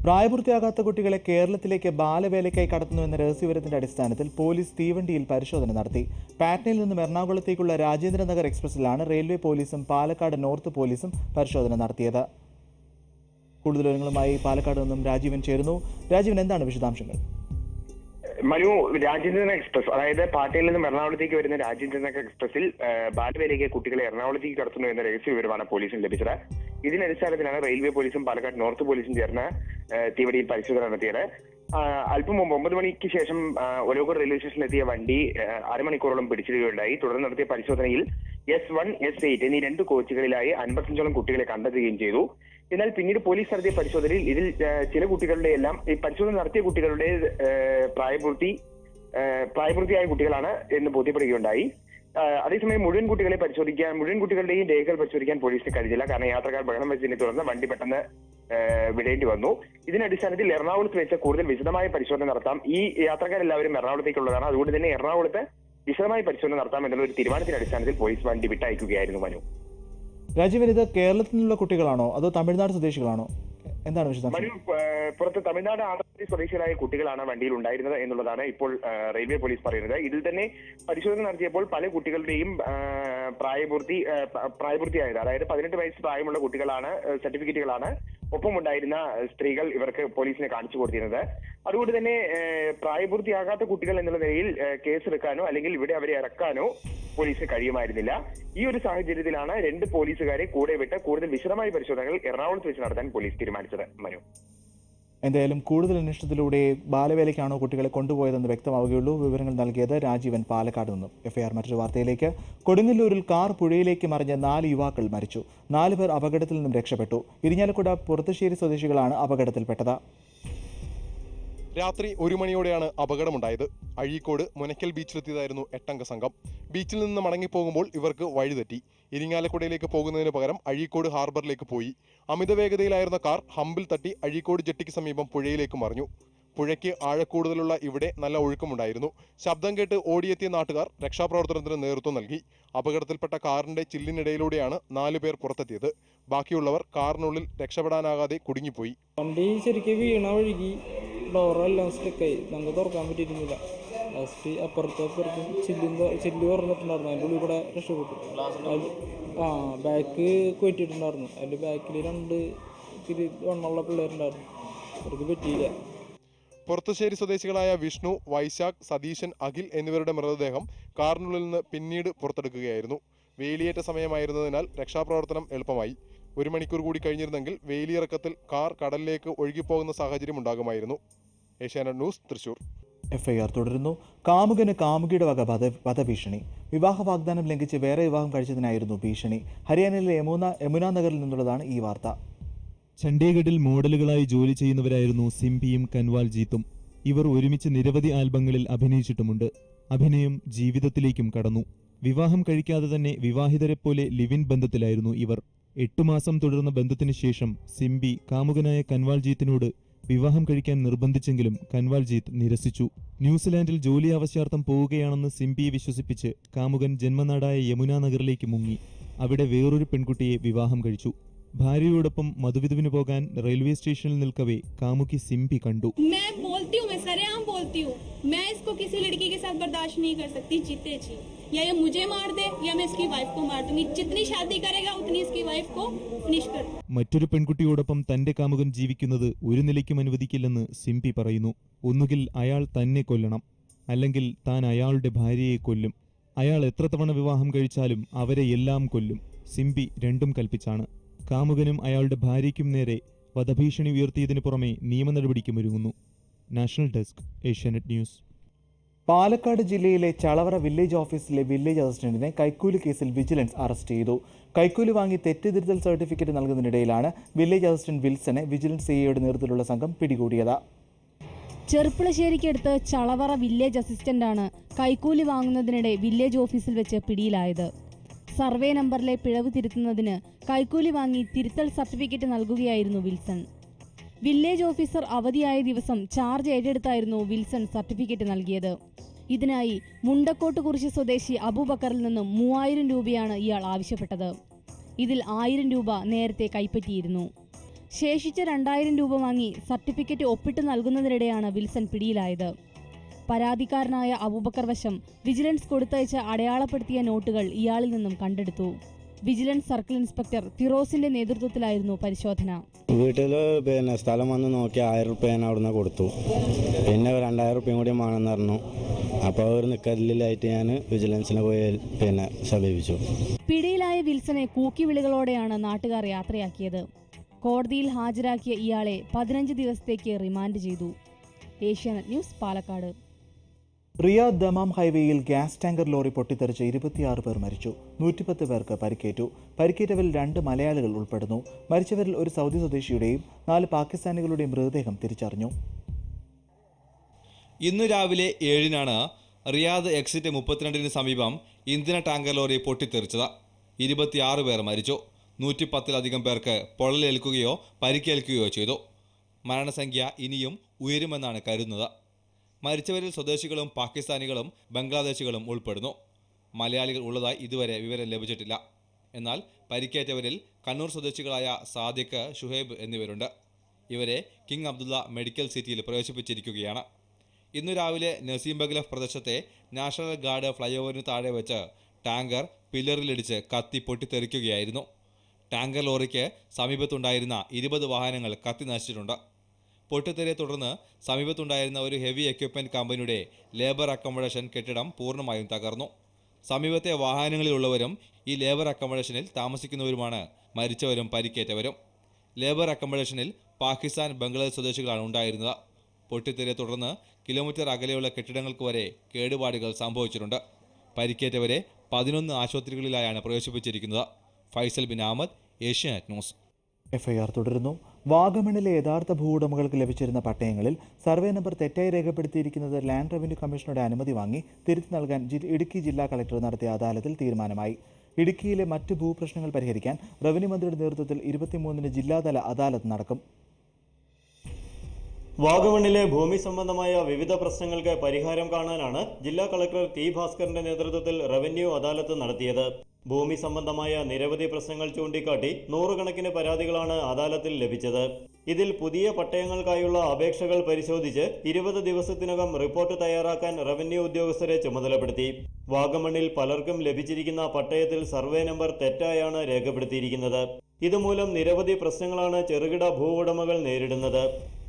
പ്രായപൂർത്തിയാകാത്ത കുട്ടികളെ കേരളത്തിലേക്ക് ബാലവേലയ്ക്കായി കടത്തുന്നുവെന്ന രഹസ്യവിവരത്തിന്റെ അടിസ്ഥാനത്തിൽ പോലീസ് തീവണ്ടിയിൽ പരിശോധന നടത്തി പാറ്റ്നയിൽ നിന്നും എറണാകുളത്തേക്കുള്ള രാജേന്ദ്രനഗർ എക്സ്പ്രസിലാണ് റെയിൽവേ പോലീസും പാലക്കാട് നോർത്ത് പോലീസും പരിശോധന നടത്തിയത് കൂടുതൽ വിവരങ്ങളുമായി പാലക്കാട് നിന്നും രാജീവൻ ചേരുന്നു രാജീവൻ എന്താണ് വിശദാംശങ്ങൾ മനു രാജേന്ദ്രൻ എക്സ്പ്രസ് അതായത് പാട്ടയിൽ നിന്നും എറണാകുളത്തേക്ക് വരുന്ന രാജേന്ദ്രൻ എക്സ്പ്രസിൽ ആ, ബാലവേലയ്ക്ക് കുട്ടികളെ എറണാകുളത്തേക്ക് കടത്തുന്നു എന്ന രഹസ്യ വിവരമാണ് പോലീസിന് ലഭിച്ചത് ഇതിന്റെ അടിസ്ഥാനത്തിലാണ് റെയിൽവേ പോലീസും പാലക്കാട് നോർത്ത് പോലീസും ചേർന്ന് ആ, തീവണ്ടിയിൽ പരിശോധന നടത്തിയത് ആ, അല്പം മുമ്പ് ഒമ്പത് മണിക്ക് ശേഷം ആ, ഒലവക്കോട് റെയിൽവേ സ്റ്റേഷനിലെത്തിയ വണ്ടി ആ, അരമണിക്കൂറോളം പിടിച്ചിടുകയുണ്ടായി തുടർന്ന് നടത്തിയ പരിശോധനയിൽ എസ് വൺ എസ് എയ്റ്റ് എന്നീ രണ്ട് കോച്ചുകളിലായി അൻപത്തഞ്ചോളം കുട്ടികളെ കണ്ടെത്തുകയും ചെയ്തു എന്നാൽ പിന്നീട് പോലീസ് നടത്തിയ പരിശോധനയിൽ ഇതിൽ ആ, ചില കുട്ടികളുടെ എല്ലാം ഈ പരിശോധന നടത്തിയ കുട്ടികളുടെ ആ, പ്രായപൂർത്തി ആ, പ്രായപൂർത്തിയായ കുട്ടികളാണ് എന്ന് ബോധ്യപ്പെടുകയുണ്ടായി ആ, അതേസമയം മുഴുവൻ കുട്ടികളെ പരിശോധിക്കാൻ മുഴുവൻ കുട്ടികളുടെയും രേഖകൾ പരിശോധിക്കാൻ പോലീസിന് കഴിഞ്ഞില്ല കാരണം യാത്രക്കാർ ബഹളം വെച്ചതിനെ തുടർന്ന് വണ്ടി പെട്ടെന്ന് ആ, വിടേണ്ടി വന്നു ഇതിന്റെ അടിസ്ഥാനത്തിൽ എറണാകുളത്ത് വെച്ച് കൂടുതൽ വിശദമായ പരിശോധന നടത്താം ഈ യാത്രക്കാരെല്ലാവരും എറണാകുളത്തേക്കുള്ളതാണ് അതുകൊണ്ട് തന്നെ എറണാകുളത്ത് വിശദമായ പരിശോധന നടത്താം എന്നുള്ള ഒരു തീരുമാനത്തിന്റെ അടിസ്ഥാനത്തിൽ പോലീസ് വണ്ടി വിട്ടയക്കുകയായിരുന്നു മനു രാജീവൻ ഇത് കേരളത്തിൽ നിന്നുള്ള കുട്ടികളാണോ അതോ തമിഴ്നാട് സ്വദേശികളാണോ എന്താണ് വിശദാംശം മനു ഏഹ്, പുറത്ത് തമിഴ്നാട് ആന്ധ്രാപ്രദേശ് സ്വദേശികളായ കുട്ടികളാണ് വണ്ടിയിൽ ഉണ്ടായിരുന്നത് എന്നുള്ളതാണ് ഇപ്പോൾ ഏഹ്, റെയിൽവേ പോലീസ് പറയുന്നത് ഇതിൽ തന്നെ പരിശോധന നടത്തിയപ്പോൾ പല കുട്ടികളുടെയും ഏഹ്, പ്രായപൂർത്തി ഏഹ്, പ- പ്രായപൂർത്തിയായത് അതായത് പതിനെട്ട് വയസ്സ് പ്രായമുള്ള കുട്ടികളാണ് ഏഹ്, സർട്ടിഫിക്കറ്റുകളാണ് ഒപ്പം ഉണ്ടായിരുന്ന ഏഹ്, സ്ത്രീകൾ ഇവർക്ക് പോലീസിനെ കാണിച്ചു കൊടുത്തിരുന്നത് അതുകൊണ്ട് തന്നെ ഏഹ്, പ്രായപൂർത്തിയാകാത്ത കുട്ടികൾ എന്നുള്ള നിലയിൽ ഏഹ്, കേസെടുക്കാനോ അല്ലെങ്കിൽ ഇവിടെ അവരെ ഇറക്കാനോ പോലീസിന് കഴിയുമായിരുന്നില്ല ഈ ഒരു സാഹചര്യത്തിലാണ് രണ്ട് പോലീസുകാരെ കൂടെ വിട്ട് കൂടുതൽ വിശദമായ പരിശോധനകൾ എറണാകുളത്ത് വെച്ച് നടത്താൻ പോലീസ് തീരുമാനിച്ചത് മനു എന്തായാലും കൂടുതൽ അന്വേഷണത്തിലൂടെ ബാലവേലയ്ക്കാണോ കുട്ടികളെ കൊണ്ടുപോയതെന്ന് വ്യക്തമാവുകയുള്ളൂ വിവരങ്ങൾ നൽകിയത് രാജീവൻ പാലക്കാട് നിന്നും എഫ്ഐആർ മറ്റൊരു വാർത്തയിലേക്ക് കൊടുങ്ങല്ലൂരിൽ കാർ പുഴയിലേക്ക് മറിഞ്ഞ നാല് യുവാക്കൾ മരിച്ചു നാല് പേർ അപകടത്തിൽ നിന്നും രക്ഷപ്പെട്ടു ഇരിഞ്ഞാലക്കുട പുറത്തുശ്ശേരി സ്വദേശികളാണ് അപകടത്തിൽപ്പെട്ടത് രാത്രി ഒരു മണിയോടെയാണ് അപകടമുണ്ടായത് അഴീക്കോട് മുനക്കൽ ബീച്ചിലെത്തിയതായിരുന്നു എട്ടംഗ സംഘം ബീച്ചിൽ നിന്ന് മടങ്ങിപ്പോകുമ്പോൾ ഇവർക്ക് വഴിതെറ്റി ഇരിങ്ങാലക്കുടയിലേക്ക് പോകുന്നതിന് പകരം അഴീക്കോട് ഹാർബറിലേക്ക് പോയി അമിത വേഗതയിലായിരുന്ന കാർ ഹമ്പിൽ തട്ടി അഴീക്കോട് ജെട്ടിക്ക് സമീപം പുഴയിലേക്ക് മറിഞ്ഞു പുഴയ്ക്ക് ആഴക്കൂടുതലുള്ള ഇവിടെ നല്ല ഒഴുക്കമുണ്ടായിരുന്നു ശബ്ദം കേട്ട് ഓടിയെത്തിയ നാട്ടുകാർ രക്ഷാപ്രവർത്തനത്തിന് നേതൃത്വം നൽകി അപകടത്തിൽപ്പെട്ട കാറിന്റെ ചില്ലിനിടയിലൂടെയാണ് നാലു പേർ പുറത്തെത്തിയത് ബാക്കിയുള്ളവർ കാറിനുള്ളിൽ രക്ഷപ്പെടാനാകാതെ കുടുങ്ങിപ്പോയി വണ്ടി ശരിക്കും വീണ വഴുകി ഡോറെല്ലാം സ്റ്റിക്കായി നമുക്ക് തുറക്കാൻ പറ്റിയിരുന്നില്ല ലാസ്റ്റ് അപ്പുറത്തും അപ്പുറത്തും ചില്ലിന്ന് ചില്ല് തുറന്നിട്ടുണ്ടായിരുന്നു അതിൻ്റെ ഉള്ളിൽ കൂടെ രക്ഷപ്പെട്ടു അത് ആ ബാക്ക് കൊറ്റിയിട്ടുണ്ടായിരുന്നു അതിൻ്റെ ബാക്കിൽ രണ്ട് ഇത്തിരി വണ്ണമുള്ള പിള്ളേരുണ്ടായിരുന്നു അവർക്ക് പറ്റിയില്ല പുറത്തുശ്ശേരി സ്വദേശികളായ വിഷ്ണു വൈശാഖ് സതീശൻ അഖിൽ എന്നിവരുടെ മൃതദേഹം കാറിനുള്ളിൽ നിന്ന് പിന്നീട് പുറത്തെടുക്കുകയായിരുന്നു വേലിയേറ്റ സമയമായിരുന്നതിനാൽ രക്ഷാപ്രവർത്തനം എളുപ്പമായി ഒരു മണിക്കൂർ കൂടി കഴിഞ്ഞിരുന്നെങ്കിൽ വേലിയിറക്കത്തിൽ കാർ കടലിലേക്ക് ഒഴുകിപ്പോകുന്ന സാഹചര്യം ഉണ്ടാകുമായിരുന്നു ഏഷ്യാനെറ്റ് ന്യൂസ് തൃശൂർ എഫ്ഐആർ തുടരുന്നു കാമുകന് കാമുകിയുടെ വക വധ വധഭീഷണി വിവാഹ വാഗ്ദാനം ലംഘിച്ച് വേറെ വിവാഹം കഴിച്ചതിനായിരുന്നു ഭീഷണി ഹരിയാനയിലെ യമുന യമുന നഗറിൽ നിന്നുള്ളതാണ് ഈ വാർത്ത ചണ്ഡീഗഡിൽ മോഡലുകളായി ജോലി ചെയ്യുന്നവരായിരുന്നു സിംപിയും കൻവാൽജീത്തും ഇവർ ഒരുമിച്ച് നിരവധി ആൽബങ്ങളിൽ അഭിനയിച്ചിട്ടുമുണ്ട് അഭിനയം ജീവിതത്തിലേക്കും കടന്നു വിവാഹം കഴിക്കാതെ തന്നെ വിവാഹിതരെപ്പോലെ ലിവിൻ ബന്ധത്തിലായിരുന്നു ഇവർ എട്ടു മാസം തുടർന്ന ബന്ധത്തിന് ശേഷം സിംബി കാമുകനായ കൻവാൽജീത്തിനോട് വിവാഹം കഴിക്കാൻ നിർബന്ധിച്ചെങ്കിലും കൻവാൽജീത്ത് നിരസിച്ചു ന്യൂസിലാൻഡിൽ ജോലി ആവശ്യാർത്ഥം പോവുകയാണെന്ന് സിംബിയെ വിശ്വസിപ്പിച്ച് കാമുകൻ ജന്മനാടായ യമുന നഗറിലേക്ക് മുങ്ങി അവിടെ വേറൊരു പെൺകുട്ടിയെ വിവാഹം കഴിച്ചു ഭാര്യയോടൊപ്പം മധുവിധുവിന് പോകാൻ റെയിൽവേ സ്റ്റേഷനിൽ നിൽക്കവേ കാമുകി സിംബി കണ്ടു मैं बोलती हूँ मैं सरेआम बोलती हूँ मैं इसको किसी लड़की के साथ बर्दाश्त नहीं कर सकती जीते जी या ये मुझे मार दे या मैं इसकी वाइफ को मार दूंगी जितनी शादी करेगा उतनी इसकी वाइफ को फिनिश कर മറ്റൊരു പെൺകുട്ടിയോടൊപ്പം തന്റെ കാമുകൻ ജീവിക്കുന്നത് ഒരു നിലയ്ക്കും അനുവദിക്കില്ലെന്ന് സിംപി പറയുന്നു ഒന്നുകിൽ അയാൾ തന്നെ കൊല്ലണം അല്ലെങ്കിൽ താൻ അയാളുടെ ഭാര്യയെ കൊല്ലും അയാൾ എത്ര തവണ വിവാഹം കഴിച്ചാലും അവരെ എല്ലാം കൊല്ലും സിംപി രണ്ടും കൽപ്പിച്ചാണ് കാമുകനും അയാളുടെ ഭാര്യയ്ക്കും നേരെ വധഭീഷണി ഉയർത്തിയതിനു പുറമെ നിയമ നടപടിക്കും ഒരുങ്ങുന്നു national desk Asianet news Palakkad ജില്ലയിലെ ചളവറ വില്ലേജ് ഓഫീസിലെ വില്ലേജ് അസിസ്റ്റന്റിനെ കൈക്കൂലി കേസിൽ വിജിലൻസ് അറസ്റ്റ് ചെയ്തു കൈക്കൂലി വാങ്ങി തെറ്റിതിരുത്തൽ സർട്ടിഫിക്കറ്റ് നൽകുന്നതിനിടയിലാണ് വില്ലേജ് അസിസ്റ്റന്റ് വിൽസനെ വിജിലൻസ് സിഐയുടെ നേതൃത്വത്തിലുള്ള സംഘം പിടികൂടിയത് ചെറുപ്പളശ്ശേരിക്കടുത്ത് ചളവറ വില്ലേജ് അസിസ്റ്റന്റാണ് കൈക്കൂലി വാങ്ങുന്നതിനിടെ വില്ലേജ് ഓഫീസിൽ വെച്ച് പിടിയിലായത് സർവേ നമ്പറിലെ പിഴവ് തിരുത്തുന്നതിന് കൈക്കൂലി വാങ്ങി തിരുത്തൽ സർട്ടിഫിക്കറ്റ് നൽകുകയായിരുന്നു വിൽസൺ വില്ലേജ് ഓഫീസർ അവധിയായ ദിവസം ചാർജ് ഏറ്റെടുത്തായിരുന്നു വിൽസൺ സർട്ടിഫിക്കറ്റ് നൽകിയത് ഇതിനായി മുണ്ടക്കോട്ടുകുറിശി സ്വദേശി അബൂബക്കറിൽ നിന്നും മൂവായിരം രൂപയാണ് ഇയാൾ ആവശ്യപ്പെട്ടത് ഇതിൽ ആയിരം രൂപ നേരത്തെ കൈപ്പറ്റിയിരുന്നു ശേഷിച്ച രണ്ടായിരം രൂപ വാങ്ങി സർട്ടിഫിക്കറ്റ് ഒപ്പിട്ട് നൽകുന്നതിനിടെയാണ് വിൽസൺ പിടിയിലായത് പരാതിക്കാരനായ അബൂബക്കർ വശം വിജിലൻസ് കൊടുത്തയച്ച് അടയാളപ്പെടുത്തിയ നോട്ടുകൾ ഇയാളിൽ നിന്നും കണ്ടെടുത്തു വിജിലൻസ് സർക്കിൾ ഇൻസ്പെക്ടർ ഫിറോസിന്റെ നേതൃത്വത്തിലായിരുന്നു പരിശോധന വീട്ടിൽ പിന്നെ സ്ഥലം വന്ന് നോക്കി ആയിരം റുപ്യ ഞാൻ അവിടുന്ന് കൊടുത്തു പിന്നെ ഒരു രണ്ടായിരം റുപ്യയും കൂടി വേണമെന്ന് പറഞ്ഞു അപ്പോൾ ഒരു നിക്കലിലായിട്ട് ഞാൻ വിജിലൻസിനെ പോയി പിന്നെ സമീപിച്ചു പിടിയിലായ വിൽസനെ കൂക്കിവിളികളോടെയാണ് നാട്ടുകാർ യാത്രയാക്കിയത് കോടതിയിൽ ഹാജരാക്കിയ ഇയാളെ പതിനഞ്ച് ദിവസത്തേക്ക് റിമാൻഡ് ചെയ്തു Asianet news Palakkad Riyadh Dammam ഹൈവേയിൽ ഗ്യാസ് ടാങ്കർ ലോറി പൊട്ടിത്തെറിച്ച് ഇരുപത്തിയാറ് പേർ മരിച്ചു നൂറ്റിപ്പത്ത് പേർക്ക് പരിക്കേറ്റു പരിക്കേറ്റവരിൽ രണ്ട് മലയാളികൾ ഉൾപ്പെടുന്നു മരിച്ചവരിൽ ഒരു സൗദി സ്വദേശിയുടെയും നാല് പാകിസ്ഥാനികളുടെയും മൃതദേഹം തിരിച്ചറിഞ്ഞു ഇന്ന് രാവിലെ ഏഴിനാണ് റിയാദ് എക്സിറ്റ് മുപ്പത്തിരണ്ടിന് സമീപം ഇന്ധന ടാങ്കർ ലോറി പൊട്ടിത്തെറിച്ചത് ഇരുപത്തിയാറ് പേർ മരിച്ചു നൂറ്റിപ്പത്തിലധികം പേർക്ക് പൊള്ളലേൽക്കുകയോ പരിക്കേൽക്കുകയോ ചെയ്തു മരണസംഖ്യ ഇനിയും ഉയരുമെന്നാണ് കരുതുന്നത് മരിച്ചവരിൽ സ്വദേശികളും പാകിസ്ഥാനികളും ബംഗ്ലാദേശികളും ഉൾപ്പെടുന്നു മലയാളികൾ ഉള്ളതായി ഇതുവരെ വിവരം ലഭിച്ചിട്ടില്ല എന്നാൽ പരിക്കേറ്റവരിൽ കണ്ണൂർ സ്വദേശികളായ സാദിഖ് ഷുഹൈബ് എന്നിവരുണ്ട് ഇവരെ കിങ് അബ്ദുള്ള മെഡിക്കൽ സിറ്റിയിൽ പ്രവേശിപ്പിച്ചിരിക്കുകയാണ് ഇന്നു രാവിലെ നസീം ബഗ്ലഫ് പ്രദേശത്തെ നാഷണൽ ഗാർഡ് ഫ്ലൈ ഓവറിന് താഴെ വെച്ച് ടാങ്കർ പില്ലറിലിടിച്ച് കത്തി പൊട്ടിത്തെറിക്കുകയായിരുന്നു ടാങ്കർ ലോറിക്ക് സമീപത്തുണ്ടായിരുന്ന ഇരുപത് വാഹനങ്ങൾ കത്തി നശിച്ചിട്ടുണ്ട് പൊട്ടിത്തെറിയെ തുടർന്ന് സമീപത്തുണ്ടായിരുന്ന ഒരു ഹെവി എക്യുപ്മെന്റ് കമ്പനിയുടെ ലേബർ അക്കോമഡേഷൻ കെട്ടിടം പൂർണ്ണമായും തകർന്നു സമീപത്തെ വാഹനങ്ങളിലുള്ളവരും ഈ ലേബർ അക്കോമഡേഷനിൽ താമസിക്കുന്നവരുമാണ് മരിച്ചവരും പരിക്കേറ്റവരും ലേബർ അക്കോമഡേഷനിൽ പാകിസ്ഥാൻ ബംഗ്ലാദേശ് സ്വദേശികളാണ് ഉണ്ടായിരുന്നത് പൊട്ടിത്തെറിയെ തുടർന്ന് കിലോമീറ്റർ അകലെയുള്ള കെട്ടിടങ്ങൾക്ക് വരെ കേടുപാടുകൾ സംഭവിച്ചിട്ടുണ്ട് പരിക്കേറ്റവരെ പതിനൊന്ന് ആശുപത്രികളിലായാണ് പ്രവേശിപ്പിച്ചിരിക്കുന്നത് ഫൈസൽ ബിൻ അഹമ്മദ് ഏഷ്യാനെറ്റ് ന്യൂസ് എഫ്ഐആർ തുടരുന്നു വാഗമണിലെ യഥാർത്ഥ ഭൂവുടമകൾക്ക് ലഭിച്ചിരുന്ന പട്ടയങ്ങളിൽ സർവേ നമ്പർ തെറ്റായി രേഖപ്പെടുത്തിയിരിക്കുന്നത് ലാൻഡ് റവന്യൂ കമ്മീഷനുടെ അനുമതി വാങ്ങി തിരുത്തി നൽകാൻ ജി- ഇടുക്കി ജില്ലാ കളക്ടർ നടത്തിയ അദാലത്തിൽ തീരുമാനമായി ഇടുക്കിയിലെ മറ്റ് ഭൂപ്രശ്നങ്ങൾ പരിഹരിക്കാൻ റവന്യൂ മന്ത്രിയുടെ നേതൃത്വത്തിൽ ഇരുപത്തിമൂന്നിന് ജില്ലാതല അദാലത്ത് നടക്കും വാഗമണിലെ ഭൂമി സംബന്ധമായ വിവിധ പ്രശ്നങ്ങൾക്ക് പരിഹാരം കാണാനാണ് ജില്ലാ കളക്ടർ ടി ഭാസ്കറിന്റെ നേതൃത്വത്തിൽ റവന്യൂ അദാലത്ത് നടത്തിയത് ഭൂമി സംബന്ധമായ നിരവധി പ്രശ്നങ്ങൾ ചൂണ്ടിക്കാട്ടി നൂറുകണക്കിന് പരാതികളാണ് അദാലത്തിൽ ലഭിച്ചത് ഇതിൽ പുതിയ പട്ടയങ്ങൾക്കായുള്ള അപേക്ഷകൾ പരിശോധിച്ച് ഇരുപത് ദിവസത്തിനകം റിപ്പോർട്ട് തയ്യാറാക്കാൻ റവന്യൂ ഉദ്യോഗസ്ഥരെ ചുമതലപ്പെടുത്തി വാഗമണിൽ പലർക്കും ലഭിച്ചിരിക്കുന്ന പട്ടയത്തിൽ സർവേ നമ്പർ തെറ്റായാണ് രേഖപ്പെടുത്തിയിരിക്കുന്നത് ഇതുമൂലം നിരവധി പ്രശ്നങ്ങളാണ് ചെറുകിട ഭൂവുടമകൾ നേരിടുന്നത്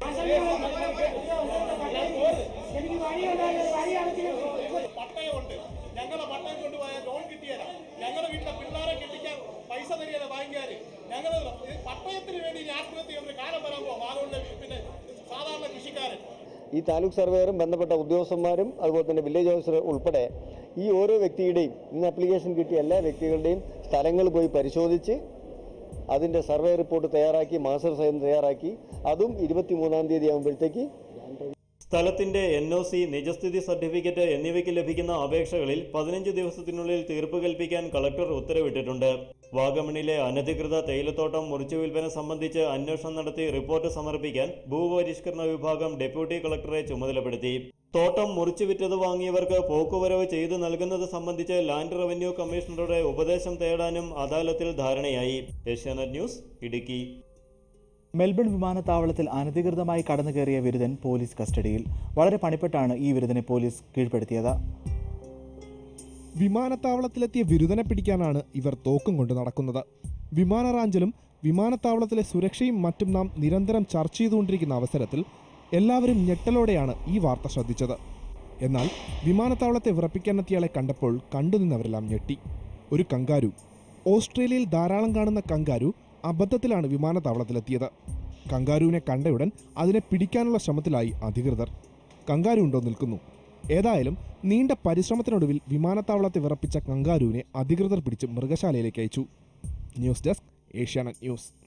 പട്ടയമുണ്ട് ഞങ്ങളെ പട്ടയം കൊണ്ടുപോയാൽ ലോൺ കിട്ടിയാല ഞങ്ങളുടെ വീട്ടിലെ പിള്ളേരെ കെട്ടിക്കാൻ പൈസ തരികയില്ല വാങ്ങിയാൽ ഞങ്ങൾ പട്ടയത്തിന് വേണ്ടി ഇനി ആത്മഹത്യ ചെയ്യുന്ന ഒരു കാലം വരാൻ പോകും അതുകൊണ്ട് പിന്നെ സാധാരണ കൃഷിക്കാരൻ ഈ താലൂക്ക് സർവേയറും ബന്ധപ്പെട്ട ഉദ്യോഗസ്ഥന്മാരും അതുപോലെ തന്നെ വില്ലേജ് ഓഫീസർ ഉൾപ്പെടെ ഈ ഓരോ വ്യക്തിയുടെയും ഇന്ന് അപ്ലിക്കേഷൻ കിട്ടിയ എല്ലാ വ്യക്തികളുടെയും സ്ഥലങ്ങൾ പോയി പരിശോധിച്ച് അതിൻ്റെ സർവേ റിപ്പോർട്ട് തയ്യാറാക്കി മാസ്റ്റർ സഹിതം തയ്യാറാക്കി അതും ഇരുപത്തി മൂന്നാം തീയതി ആകുമ്പോഴത്തേക്ക് സ്ഥലത്തിന്റെ എൻ ഒ സി നിജസ്ഥിതി സർട്ടിഫിക്കറ്റ് എന്നിവയ്ക്ക് ലഭിക്കുന്ന അപേക്ഷകളിൽ പതിനഞ്ച് ദിവസത്തിനുള്ളിൽ തീർപ്പ് കൽപ്പിക്കാൻ കളക്ടർ ഉത്തരവിട്ടിട്ടുണ്ട് വാഗമണിലെ അനധികൃത തേയിലത്തോട്ടം മുറിച്ചു വിൽപ്പന സംബന്ധിച്ച് അന്വേഷണം നടത്തി റിപ്പോർട്ട് സമർപ്പിക്കാൻ ഭൂപരിഷ്കരണ വിഭാഗം ഡെപ്യൂട്ടി കളക്ടറെ ചുമതലപ്പെടുത്തി തോട്ടം മുറിച്ചു വിറ്റത് വാങ്ങിയവർക്ക് പോക്കുവരവ് ചെയ്തു നൽകുന്നത് സംബന്ധിച്ച് ലാൻഡ് റവന്യൂ കമ്മീഷണറുടെ ഉപദേശം തേടാനും അദാലത്തിൽ ധാരണയായി ഏഷ്യാനെറ്റ് ന്യൂസ് ഇടുക്കി മെൽബൺ വിമാനത്താവളത്തിൽ അനധികൃതമായി കടന്നു കയറിയ വിരുദൻ പോലീസ് കസ്റ്റഡിയിൽ വളരെ പണിപ്പെട്ടാണ് ഈ വിരുദനെ പോലീസ് കീഴ്പ്പെടുത്തിയത് വിമാനത്താവളത്തിലെത്തിയ വിരുദനെ പിടിക്കാനാണ് ഇവർ തോക്കും കൊണ്ട് നടക്കുന്നത് വിമാന റാഞ്ചലും വിമാനത്താവളത്തിലെ സുരക്ഷയും മറ്റും നാം നിരന്തരം ചർച്ച ചെയ്തുകൊണ്ടിരിക്കുന്ന അവസരത്തിൽ എല്ലാവരും ഞെട്ടലോടെയാണ് ഈ വാർത്ത ശ്രദ്ധിച്ചത് എന്നാൽ വിമാനത്താവളത്തെ വിറപ്പിക്കാനെത്തിയയാളെ കണ്ടപ്പോൾ കണ്ടുനിന്നവരെല്ലാം ഞെട്ടി ഒരു കങ്കാരു ഓസ്ട്രേലിയയിൽ ധാരാളം കാണുന്ന കങ്കാരു അബദ്ധത്തിലാണ് വിമാനത്താവളത്തിലെത്തിയത് കങ്കാരുവിനെ കണ്ടയുടൻ അതിനെ പിടിക്കാനുള്ള ശ്രമത്തിലായി അധികൃതർ കങ്കാരു ഉണ്ടോ നിൽക്കുന്നു ഏതായാലും നീണ്ട പരിശ്രമത്തിനൊടുവിൽ വിമാനത്താവളത്തെ വിറപ്പിച്ച കങ്കാരുവിനെ അധികൃതർ പിടിച്ച് മൃഗശാലയിലേക്ക് അയച്ചു ന്യൂസ് ഡെസ്ക് ഏഷ്യാനെറ്റ് ന്യൂസ്